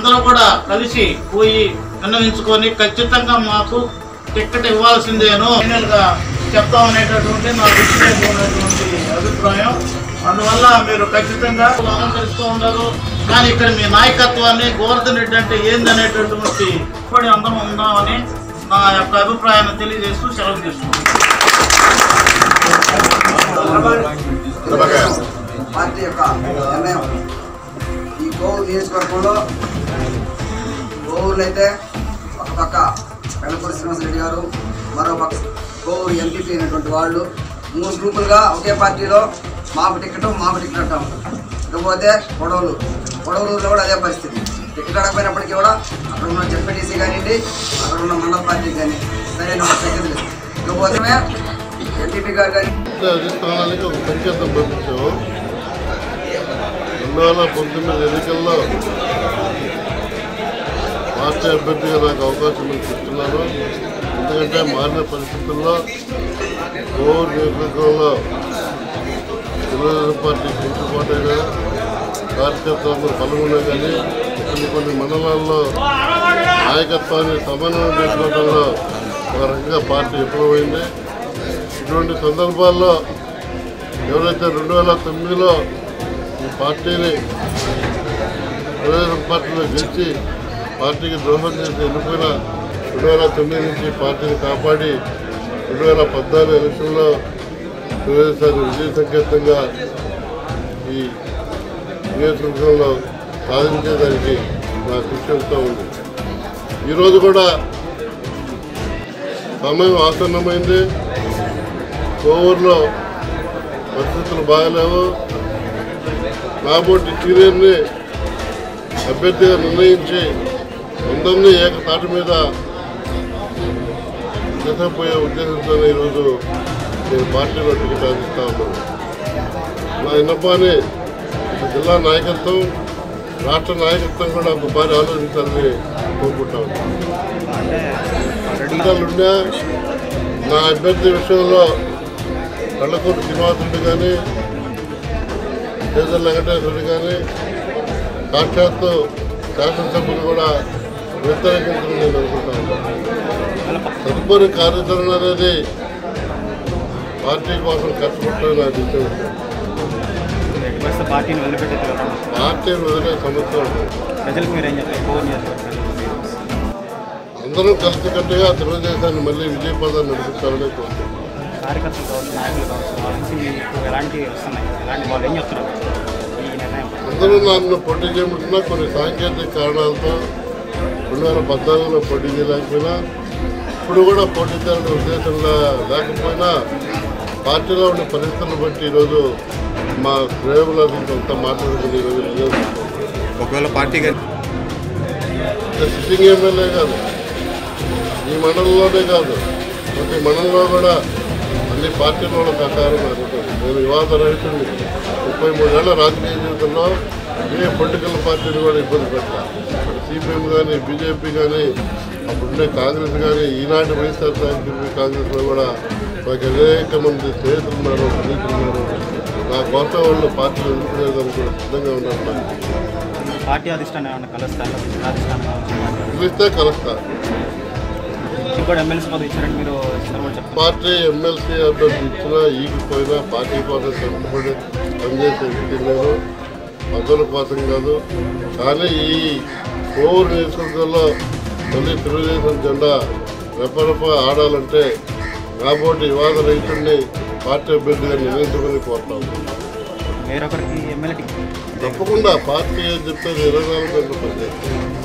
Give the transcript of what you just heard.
అందరూ కూడా కలిసి పోయి విన్నవించుకొని ఖచ్చితంగా మాకు టికెట్ ఇవ్వాల్సిందేను ఫైనల్ గా చెప్తామనేటటువంటి నా విశ్లేషమైనటువంటి అభిప్రాయం అందువల్ల మీరు ఖచ్చితంగా అలంకరిస్తూ ఉన్నారు కానీ ఇక్కడ మీ నాయకత్వాన్ని గోవర్ధన్ రెడ్డి అంటే ఏందనేటటువంటి ఇప్పటి అందరం ఉందామని నా యొక్క అభిప్రాయాన్ని తెలియజేస్తూ సెలవు తీసుకుంటున్నాను పార్టీ యొక్క నిర్ణయం ఈ కోవూరు నియోజకవర్గంలో కోవూరులో అయితే ఒక పక్క పెళ్ళపూరి శ్రీనివాసరెడ్డి గారు మరో పక్క కోవూరు ఎంపీపీ అయినటువంటి వాళ్ళు మూడు గ్రూపులుగా ఒకే పార్టీలో మాకు టికెట్ మాకు టికెట్ అంటాం ఇకపోతే పొడవలు పొడవలూరులో కూడా అదే పరిస్థితి టికెట్ అడగపోయినప్పటికీ కూడా అక్కడ ఉన్న జెడ్పీటీసీ కానివ్వండి అక్కడ ఉన్న మండల పార్టీ కానీ సరైన సెకండ్ లేదు ఇకపోతే ఎంపీపీ గారు కానీ అధిష్టానానికి ఒక సంకేతం పంపించాము రెండు వేల పంతొమ్మిది ఎన్నికల్లో పార్టీ అభ్యర్థిగా నాకు అవకాశం ఇస్తున్నాను ఎందుకంటే మారిన పరిస్థితుల్లో కోవూరు నియోజకవర్గంలో తెలుగుదేశం పార్టీ కుంటుపాటైనా కార్యకర్తలు బలమున్నా కానీ కొన్ని కొన్ని మండలాల్లో నాయకత్వాన్ని సమన్వయం చేసుకోవడంలో ఒక రకంగా పార్టీ విఫలమైంది ఇటువంటి సందర్భాల్లో ఎవరైతే రెండు వేల తొమ్మిదిలో ఈ పార్టీని తెలుగుదేశం పార్టీలో గెలిచి పార్టీకి ద్రోహం చేసి వెళ్ళిపోయిన రెండు వేల తొమ్మిది నుంచి పార్టీని కాపాడి రెండు వేల పద్నాలుగు ఎలక్షన్లో తెలుగుదేశాన్ని విజయ సంకేతంగా ఈ నియోజకవర్గంలో సాధించేదానికి నా కృషి అవుతూ ఉంది ఈరోజు కూడా సమయం ఆసన్నమైంది కోవూరులో పరిస్థితులు బాగలేవు నాబోటి సీనియర్ని అభ్యర్థిగా నిర్ణయించి అందరినీ ఏకతాటి మీద తీసుకుపోయే ఉద్దేశంతో ఈరోజు నేను పార్టీలో టికెట్ అందిస్తా ఉన్నాను నా విన్నపాన్ని జిల్లా నాయకత్వం రాష్ట్ర నాయకత్వం కూడా ఒకసారి ఆలోచించాలని కోరుకుంటాను ఉన్నా నా అభ్యర్థి విషయంలో కళ్ళకూరు శ్రీనివాసరెడ్డి కానీ కేజల్ వెంకటేశ్వరుడు కానీ సాక్షాత్తు శాసనసభ్యులు కూడా వ్యతిరేకించడం నేను అనుకుంటాను తదుపరి కార్యాచరణ అనేది పార్టీ కోసం కష్టపడటం నా విషయం ప్రస్తుత పార్టీని వదిలిపెట్టేది కదా పార్టీని వదిలే సమస్య ఉంటుంది ప్రజలకు మీరు ఏం చెప్తారు కోర్ నియోజకవర్గానికి అందరూ కలిసికట్టుగా తెలుగుదేశాన్ని మళ్ళీ విజయపదాన్ని నడిపించాలని కోరుతున్నాను కార్యకర్తలు కావచ్చు నాయకులు కావచ్చు వాళ్ళ నుంచి మీకు ఎలాంటి వస్తున్నాయి ఎలాంటి వాళ్ళు ఏం చెప్తున్నారు ఈ నిర్ణయం అందరూ నన్ను పోటీ చేయమంటున్నా కొన్ని సాంకేతిక కారణాలతో రెండు వేల పద్నాలుగులో పోటీ చేయలేకపోయినా ఇప్పుడు కూడా పోటీ చేయాలనే ఉద్దేశంలో లేకపోయినా పార్టీలో ఉన్న పరిస్థితులను బట్టి ఈరోజు మా శ్రేయములను కొంత మాట్లాడుకుని ఈరోజు విజయం ఒకవేళ పార్టీ ఇది సిట్టింగ్ ఎమ్మెల్యే కాదు ఈ మండలంలోనే కాదు ప్రతి మండలంలో కూడా అన్ని పార్టీల వాళ్ళ సహకారం జరుగుతుంది నేను వివాద రహితుడిని ముప్పై మూడేళ్ల రాజకీయ జీవితంలో ఏ పొలిటికల్ పార్టీని కూడా ఇబ్బంది పెట్టాలి సిపిఎం కానీ బీజేపీ కానీ అప్పుడుండే కాంగ్రెస్ కానీ ఈనాటి వైఎస్ఆర్ కాంగ్రెస్లో కూడా మాకు అనేక మంది స్నేహితులు ఉన్నారు స్నేహితులు ఉన్నారు నా కోసం వాళ్ళు పార్టీలు ఎదుర్కొనేదానికి కూడా సిద్ధంగా ఉన్నారు నాకు పార్టీ అధిష్టానం ఏమైనా కలుస్తారు జిల్లా అధిష్టానం కావచ్చు పిలిస్తే కలుస్తా మీకు కూడా ఎమ్మెల్సీ పదవి ఇచ్చారని మీరు ఇస్తారు కూడా చెప్తారు పార్టీ ఎమ్మెల్సీ అభ్యర్థి ఇచ్చినా ఈగిపోయినా పార్టీ కోసం కష్టపడి పనిచేసే వ్యక్తి నేను పదవుల కోసం కాదు కానీ ఈ కోవూరు నియోజకవర్గంలో మళ్ళీ తెలుగుదేశం జెండా రెపరెప ఆడాలంటే కాబోటి వివాద రైతుల్ని పార్టీ అభ్యర్థిగా నిర్ణయించమని కోరుతాము వేరొకరికి ఎమ్మెల్యే టికెట్ తప్పకుండా పార్టీ ఏం చెప్తే ఇరవై నాలుగు గంటలు పనిచేస్తాం